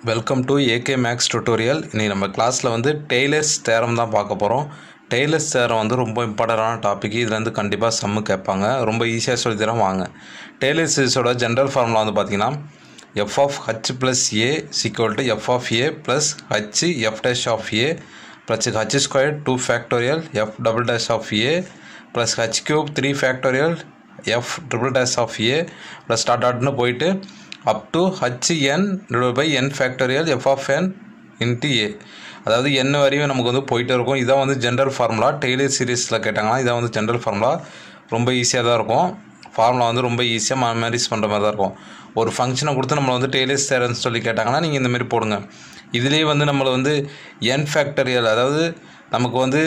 welcome to AK Max tutorial இன்னைக்கு நம்ம கிளாஸில் வந்து டெய்லர்ஸ் தேரம் தான் பார்க்க போகிறோம் டெய்லர்ஸ் தேரம் வந்து ரொம்ப இம்பார்ட்டண்டான டாபிக் இதுல இருந்து கண்டிப்பாக சம்மு கேட்பாங்க ரொம்ப ஈஸியாக சொல்லி தரோம் வாங்க டெய்லர் சீரிஸோட ஜென்ரல் ஃபார்முலா வந்து பார்த்தீங்கன்னா f of h plus a equal to f of a plus h f dash of a plus h square two factorial f double dash of a plus h cube three factorial f triple dash of a plus dot டாட்னு போயிட்டு up to h n by n factorial f of n into a அதாவது n வரையும் நமக்கு வந்து போயிட்டே இருக்கும் இதான் வந்து ஜென்ரல் ஃபார்முலா டெய்லர் சீரீஸில் கேட்டாங்கன்னா இதான் வந்து ஜென்ரல் ஃபார்முலா ரொம்ப ஈஸியாக தான் இருக்கும் ஃபார்முலா வந்து ரொம்ப ஈஸியாக மேமரிஸ் பண்ணுற மாதிரி தான் இருக்கும் ஒரு ஃபங்க்ஷனை கொடுத்து நம்மளை வந்து டெய்லர்ஸ் தேரன்னு சொல்லி கேட்டாங்கன்னா நீங்கள் இந்த மாதிரி போடுங்க இதுலேயே வந்து நம்மளை வந்து என் ஃபேக்டரியல் அதாவது நமக்கு வந்து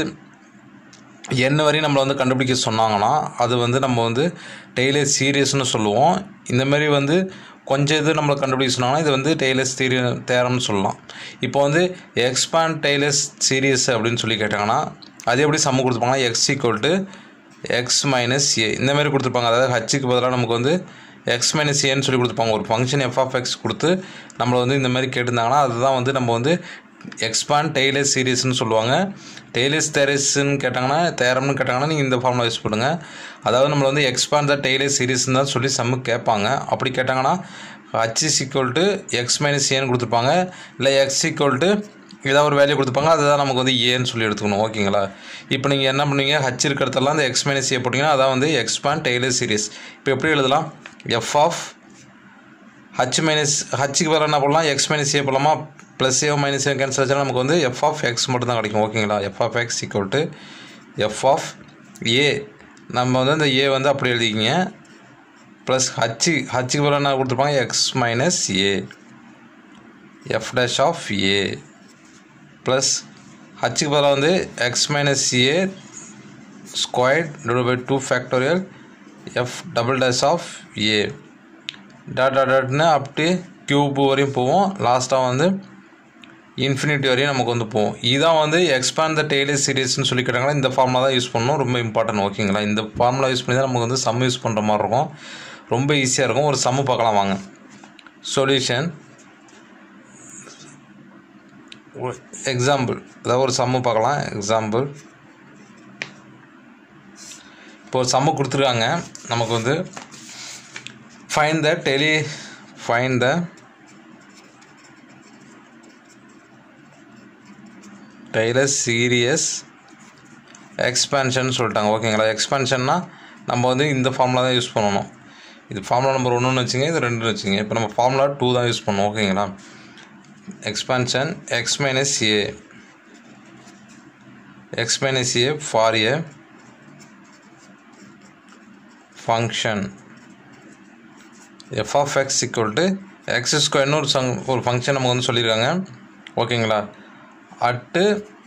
என்ன வரையும் நம்மளை வந்து கண்டுபிடிக்க சொன்னாங்கன்னா அது வந்து நம்ம வந்து டெய்லர் சீரியஸ்னு சொல்லுவோம் இந்த மாதிரி வந்து கொஞ்சம் இது நம்மளை கண்டுபிடிக்க சொன்னாங்கன்னா இது வந்து டெய்லர்ஸ் தீரி தேரம்னு சொல்லலாம் இப்போ வந்து எக்ஸ்பேண்ட் டெய்லர்ஸ் சீரியஸ் அப்படின்னு சொல்லி கேட்டாங்கன்னா அது எப்படி சம்மு கொடுத்துருப்பாங்கன்னா x equal to x minus a இந்த மாதிரி கொடுத்துருப்பாங்க அதாவது ஹச்சுக்கு பதிலாக நமக்கு வந்து எக்ஸ் மைனஸ் ஏன்னு சொல்லி கொடுத்துருப்பாங்க ஒரு ஃபங்க்ஷன் எஃப் ஆஃப் எக்ஸ் கொடுத்து நம்மளை வந்து இந்த மாதிரி கேட்டிருந்தாங்கன்னா அதுதான் வந்து நம்ம வந்து எக்ஸ்பாண்ட் டெய்லர் சீரீஸ்னு சொல்லுவாங்க டெய்லர்ஸ் தேரஸ்ன்னு கேட்டாங்கன்னா தேரம்னு கேட்டாங்கன்னா நீங்கள் இந்த ஃபார்முலா யூஸ் பண்ணுங்கள் அதாவது நம்மளை வந்து எக்ஸ்பாண்ட் த டெய்லர் சீரீஸ்னு தான் சொல்லி சம்மு கேட்பாங்க அப்படி கேட்டாங்கன்னா h is equal to x minus ஏன்னு கொடுத்துருப்பாங்க இல்லை எக்ஸ் ஈக்குவல் டு ஏதாவது ஒரு வேல்யூ கொடுத்துருப்பாங்க அதுதான் நமக்கு வந்து ஏன்னு சொல்லி எடுத்துக்கணும் ஓகேங்களா இப்போ நீங்கள் என்ன பண்ணுவீங்க ஹச் இருக்கிறதெல்லாம் அந்த எக்ஸ் மைனஸ் ஏ போட்டிங்கன்னா அதான் வந்து எக்ஸ்பாண்ட் டெய்லர் சீரீஸ் இப்போ எப்படி எழுதலாம் எஃப் ஆஃப் ஹச் மைனஸ் ஹச்சுக்கு பதிலாக என்ன பண்ணலாம் எக்ஸ் மைனஸ் ஏ போடலாமா plus a minus a cancel ஆச்சுன்னா நமக்கு வந்து எஃப் ஆஃப் எக்ஸ் மட்டும் தான் கிடைக்கும் ஓகேங்களா f of x equal to f of a நம்ம வந்து அந்த ஏ வந்து அப்படி எழுதிக்கிங்க ப்ளஸ் ஹச்சு ஹச்சுக்கு பதிலாக என்ன கொடுத்துருப்பாங்க x minus a f dash of a plus ஹச்சுக்கு பதிலாக வந்து x minus a squared divide by two factorial f double dash of a dot dot டாட்னு அப்படியே க்யூப் வரையும் போவோம் லாஸ்ட்டாக வந்து இன்ஃபினிட்டி வரையும் நமக்கு வந்து போவோம் இதான் வந்து எக்ஸ்பேண்ட் த டெய்லர் சீரீஸ்னு சொல்லி கேட்டாங்கன்னா இந்த ஃபார்முலா தான் யூஸ் பண்ணணும் ரொம்ப இம்பார்ட்டன்ட் ஓகேங்களா இந்த ஃபார்முலா யூஸ் பண்ணி தான் நமக்கு வந்து சம் யூஸ் பண்ணுற மாதிரி இருக்கும் ரொம்ப ஈஸியாக இருக்கும் ஒரு சம்மு பார்க்கலாம் வாங்க சொல்யூஷன் எக்ஸாம்பிள் அதாவது ஒரு சம்மு பார்க்கலாம் எக்ஸாம்பிள் இப்போ ஒரு சம்மு கொடுத்துருக்காங்க நமக்கு வந்து find the tele find the Taylor series expansion சொல்லிட்டாங்க ஓகேங்களா எக்ஸ்பேன்ஷன்னா நம்ம வந்து இந்த ஃபார்முலா தான் யூஸ் பண்ணணும் இது ஃபார்முலா நம்பர் ஒன்றுன்னு வச்சுங்க இது ரெண்டுன்னு வச்சுங்க இப்போ நம்ம ஃபார்முலா டூ தான் யூஸ் பண்ணணும் ஓகேங்களா expansion x minus a x minus a for a function f of x equal to x ஸ்கொயர்னு ஒரு சங் ஒரு ஃபங்க்ஷன் நமக்கு வந்து சொல்லியிருக்காங்க ஓகேங்களா அட்டு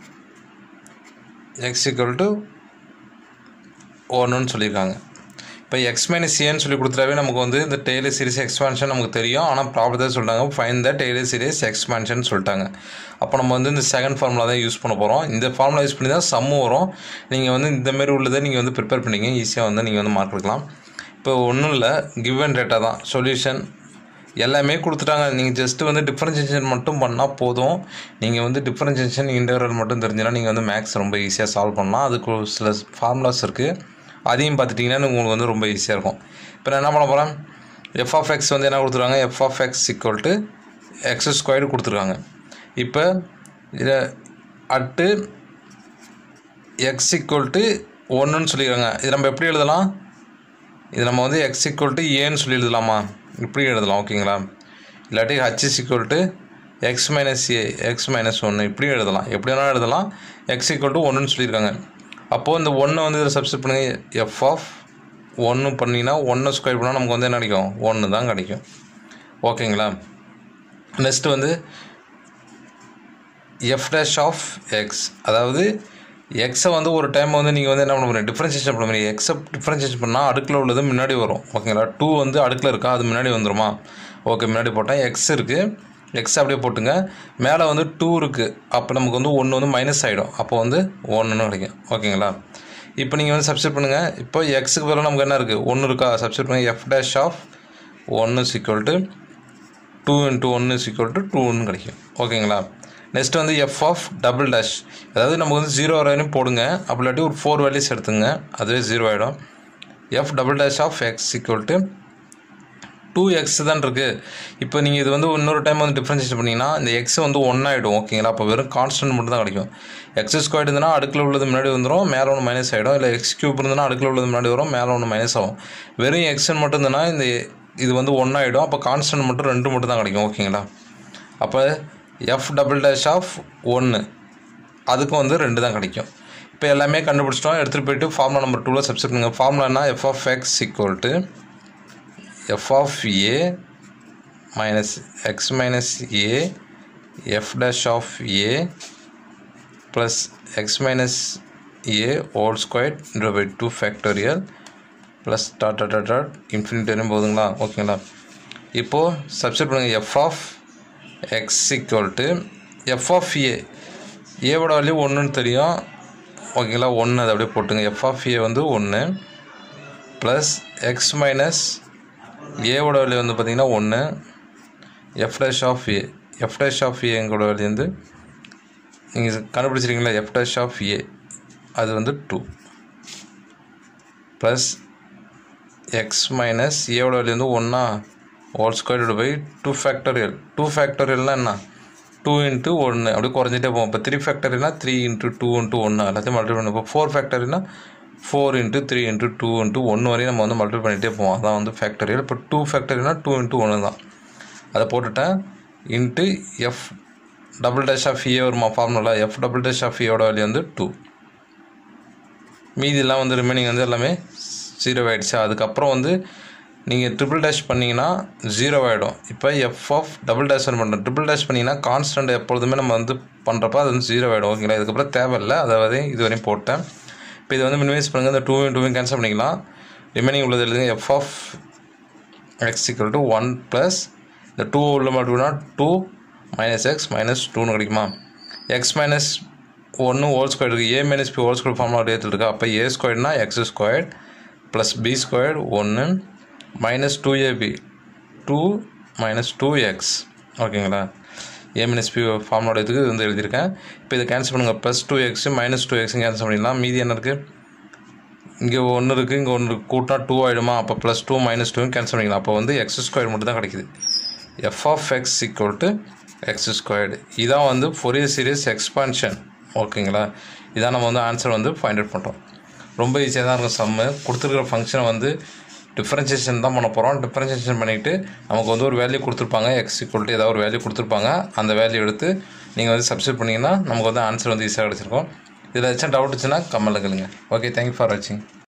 எக்ஸ் ஈக்குவல் டு ஒன்றுன்னு சொல்லியிருக்காங்க இப்போ எக்ஸ் மைனஸ் ஏன்னு சொல்லி கொடுத்துட்டாவே நமக்கு வந்து இந்த டெய்லர் சீரிஸ் எக்ஸ்பான்ஷன் நமக்கு தெரியும் ஆனால் ப்ராப்ளத்தை சொல்லிட்டாங்க fine the Taylor series expansion சொல்லிட்டாங்க அப்போ நம்ம வந்து இந்த செகண்ட் ஃபார்முலா தான் யூஸ் பண்ண போகிறோம் இந்த ஃபார்முலா யூஸ் பண்ணி தான் சம்மு வரும் நீங்கள் வந்து இந்த மாதிரி உள்ளதை நீங்கள் வந்து ப்ரிப்பேர் பண்ணிங்க ஈஸியாக வந்து நீங்கள் வந்து மார்க் எடுக்கலாம் இப்போ ஒன்றும் இல்லை கிவன் டேட்டா தான் சொல்யூஷன் எல்லாமே கொடுத்துட்டாங்க நீங்கள் ஜஸ்ட்டு வந்து டிஃப்ரென்சியேஷன் மட்டும் பண்ணால் போதும் நீங்கள் வந்து டிஃப்ரென்சியேஷன் இன்டர்வல் மட்டும் தெரிஞ்சுன்னா நீங்கள் வந்து மேக்ஸ் ரொம்ப ஈஸியாக சால்வ் பண்ணலாம் அதுக்கு ஒரு சில ஃபார்முலாஸ் இருக்குது அதையும் பார்த்துட்டிங்கன்னா உங்களுக்கு வந்து ரொம்ப ஈஸியாக இருக்கும் இப்போ நான் என்ன பண்ண போகிறேன் எஃப் ஆஃப் எக்ஸ் வந்து என்ன கொடுத்துருக்காங்க f of x equal to x squared கொடுத்துருக்காங்க இப்போ இதை அட்டு எக்ஸ் ஈக்குவல் டு ஒன்றுன்னு சொல்லியிருக்காங்க இது நம்ம எப்படி எழுதலாம் இது நம்ம வந்து எக்ஸ் ஈக்குவல் டு ஏன்னு சொல்லி எழுதலாமா இப்படி எழுதலாம் ஓகேங்களா இல்லாட்டி h is equal to x minus a x minus ஒன்று இப்படி எழுதலாம் எப்படி வேணாலும் எழுதலாம் எக்ஸ் ஈக்குவல் டு ஒன்றுன்னு சொல்லியிருக்காங்க அப்போது இந்த ஒன்றை வந்து இதில் சப்ஸ்டிட் பண்ணுங்க எஃப் ஆஃப் ஒன்று பண்ணிங்கன்னா ஒன்று ஸ்கொயர் பண்ணால் நமக்கு வந்து என்ன கிடைக்கும் ஒன்று தான் கிடைக்கும் ஓகேங்களா நெக்ஸ்ட்டு வந்து எஃப் டேஷ் ஆஃப் எக்ஸ் அதாவது எக்ஸை வந்து ஒரு டைம் வந்து நீங்கள் வந்து என்ன பண்ண போகிறீங்க டிஃப்ரென்சியேஷன் பண்ண முடியும் எக்ஸை டிஃப்ரென்சியேஷன் பண்ணால் அடுக்கில் உள்ளது முன்னாடி வரும் ஓகேங்களா டூ வந்து அடுக்கில் இருக்கா அது முன்னாடி வந்துருமா ஓகே முன்னாடி போட்டால் எக்ஸ் இருக்குது எக்ஸ் அப்படியே போட்டுங்க மேலே வந்து டூ இருக்குது அப்போ நமக்கு வந்து ஒன்று வந்து மைனஸ் ஆகிடும் அப்போ வந்து ஒன்றுன்னு கிடைக்கும் ஓகேங்களா இப்போ நீங்கள் வந்து சப்ஸ்டிட் பண்ணுங்கள் இப்போ எக்ஸுக்கு பதிலாக நமக்கு என்ன இருக்குது ஒன்று இருக்கா சப்ஸ்டிட் பண்ணுங்கள் எஃப் டேஷ் ஆஃப் ஒன்று சீக்குவல் டு டூ இன்ட்டு ஒன்று இஸ் ஈக்குவல் டு டூன்னு கிடைக்கும் ஓகேங்களா நெக்ஸ்ட் வந்து எஃப் ஆஃப் டபுள் டேஷ் அதாவது நமக்கு வந்து ஜீரோ வரையும் போடுங்க அப்படி இல்லாட்டி ஒரு ஃபோர் வேல்யூஸ் எடுத்துங்க அதுவே ஜீரோ ஆகிடும் f double dash of x equal to two x தான் இருக்குது இப்போ நீங்கள் இது வந்து இன்னொரு டைம் வந்து டிஃப்ரென்ஷியேட் பண்ணிங்கன்னா இந்த எக்ஸ் வந்து ஒன் ஆகிடும் ஓகேங்களா அப்போ வெறும் கான்ஸ்டன்ட் மட்டும் தான் கிடைக்கும் எக்ஸ் ஸ்கொயர் இருந்ததுன்னா அடுக்கில் உள்ளது முன்னாடி வந்துடும் மேலே ஒன்று மைனஸ் ஆகிடும் இல்லை எக்ஸ் கியூப் இருந்ததுன்னா அடுக்கில் உள்ளது முன்னாடி வரும் மேலே ஒன்று மைனஸ் ஆகும் வெறும் எக்ஸ்ன்னு மட்டும் இருந்ததுன்னா இந்த இது வந்து ஒன் ஆகிடும் அப்போ கான்ஸ்டன்ட் மட்டும் ரெண்டு மட்டும் தான் கிடைக்கும் ஓகேங்களா அப்போ எஃப் டபுள் டேஷ் ஆஃப் ஒன்று அதுக்கும் வந்து ரெண்டு தான் கிடைக்கும் இப்போ எல்லாமே கண்டுபிடிச்சிட்டோம் எடுத்துகிட்டு போயிட்டு ஃபார்முலா நம்பர் டூவில் சப்ஸ்டிட் பண்ணுங்க ஃபார்முலானா f of x equal to f of a minus x minus a f dash of a plus x minus a whole squared divided by 2 factorial plus dot dot dot dot infinity வரையும் போதுங்களா ஓகேங்களா இப்போது substitute பண்ணுங்கள் f of x equal to f of a ஏவோட value ஒன்றுன்னு தெரியும் ஓகேங்களா ஒன்று அதை அப்படியே போட்டுங்க எஃப் ஆஃப் ஏ வந்து ஒன்று ப்ளஸ் எக்ஸ் மைனஸ் ஏவோட வேல்யூ வந்து பார்த்திங்கன்னா ஒன்று f dash of a f dash of ஏங்கோட வேல்யூ வந்து நீங்கள் கண்டுபிடிச்சிருக்கீங்களா எஃப் டேஷ் ஆஃப் ஏ அது வந்து டூ ப்ளஸ் எக்ஸ் மைனஸ் ஏவோட வேல்யூ வந்து ஒன்றா whole squared by two factorial two ஃபேக்டரியல்னால் என்ன டூ இன்ட்டு ஒன்று அப்படியே குறைஞ்சிட்டே போகும் இப்போ த்ரீ ஃபேக்டரினா த்ரீ இன்ட்டு டூ இன்ட்டு ஒன்று எல்லாத்தையும் மல்டிபிள் பண்ணி இப்போ ஃபோர் ஃபேக்டரினா four into three into two into ஒன்று வரையும் நம்ம வந்து மல்டிபிள் பண்ணிகிட்டே போவோம் அதான் வந்து ஃபேக்டரியல் இப்போ டூ ஃபேக்டரினா டூ இன்ட்டு ஒன்று தான் அதை போட்டுட்டேன் into f double dash of a வருமா formula f double dash of ஏவோட வேல்யூ வந்து டூ மீதியெல்லாம் வந்து ரிமைனிங் வந்து எல்லாமே ஜீரோ ஆகிடுச்சு அதுக்கப்புறம் வந்து நீங்கள் ட்ரிபிள் டேஷ் பண்ணிங்கன்னா ஜீரோ ஆகிடும் இப்போ எஃப் ஆஃப் டபுள் டேஷ் பண்ணுறோம் ட்ரிபிள் டேஷ் பண்ணிங்கன்னா கான்ஸ்டன்ட் எப்பொழுதுமே நம்ம வந்து பண்ணுறப்ப அது வந்து ஜீரோ ஆகிடும் ஓகேங்களா இதுக்கப்புறம் தேவையில்லை அதாவது இது வரையும் போட்டேன் இப்போ இது வந்து மினிமைஸ் பண்ணுங்கள் இந்த டூவையும் டூவையும் கேன்சல் பண்ணிக்கலாம் ரிமைனிங் உள்ளது எழுதுங்க f of x equal to one plus இந்த டூ உள்ள மட்டும்னா டூ மைனஸ் எக்ஸ் மைனஸ் டூன்னு கிடைக்குமா எக்ஸ் மைனஸ் ஒன்று ஹோல் ஸ்கொயர் இருக்குது a minus b whole square formula ஏற்றில் இருக்கா அப்போ ஏ ஸ்கொயர்னா x square plus b square ஒன்று minus two AB two minus two x ஓகேங்களா ஏ மைனஸ் பி ஃபார்முலோட இதுக்கு இது வந்து எழுதியிருக்கேன் இப்போ இதை கேன்சல் பண்ணுங்கள் plus two x minus two எக்ஸும் கேன்சல் பண்ணிடலாம் மீதி என்ன இருக்குது இங்கே ஒன்று இருக்குது இங்கே ஒன்று கூட்டினா டூ ஆகிடுமா அப்போ ப்ளஸ் டூ மைனஸ் டூவும் கேன்சல் பண்ணிக்கலாம் அப்போ வந்து எக்ஸ் ஸ்கொயர் மட்டும் தான் கிடைக்குது f of x equal to x squared இதான் வந்து ஃபொரியர் சீரியஸ் எக்ஸ்பான்ஷன் ஓகேங்களா இதான் நம்ம வந்து ஆன்சர் வந்து ஃபைண்ட் அவுட் பண்ணுறோம் ரொம்ப ஈஸியாக தான் இருக்கும் சம்மு கொடுத்துருக்குற ஃபங்க்ஷனை வந்து டிஃப்ரென்சியேஷன் தான் பண்ண போகிறோம் டிஃப்ரென்சியேஷன் பண்ணிவிட்டு நமக்கு வந்து ஒரு வேல்யூ கொடுத்துருப்பாங்க எக்ஸ் ஈக்குவல் டு ஏதாவது ஒரு வேல்யூ கொடுத்துருப்பாங்க அந்த வேல்யூ எடுத்து நீங்கள் வந்து சப்ஸ்டியூட் பண்ணிங்கன்னா நமக்கு வந்து ஆன்சர் வந்து ஈஸியாக கிடச்சிருக்கும் இதில் ஏதாச்சும் டவுட் இருந்துச்சுன்னா கம்மலுங்க ஓகே தேங்க்யூ ஃபார் வாட்சிங்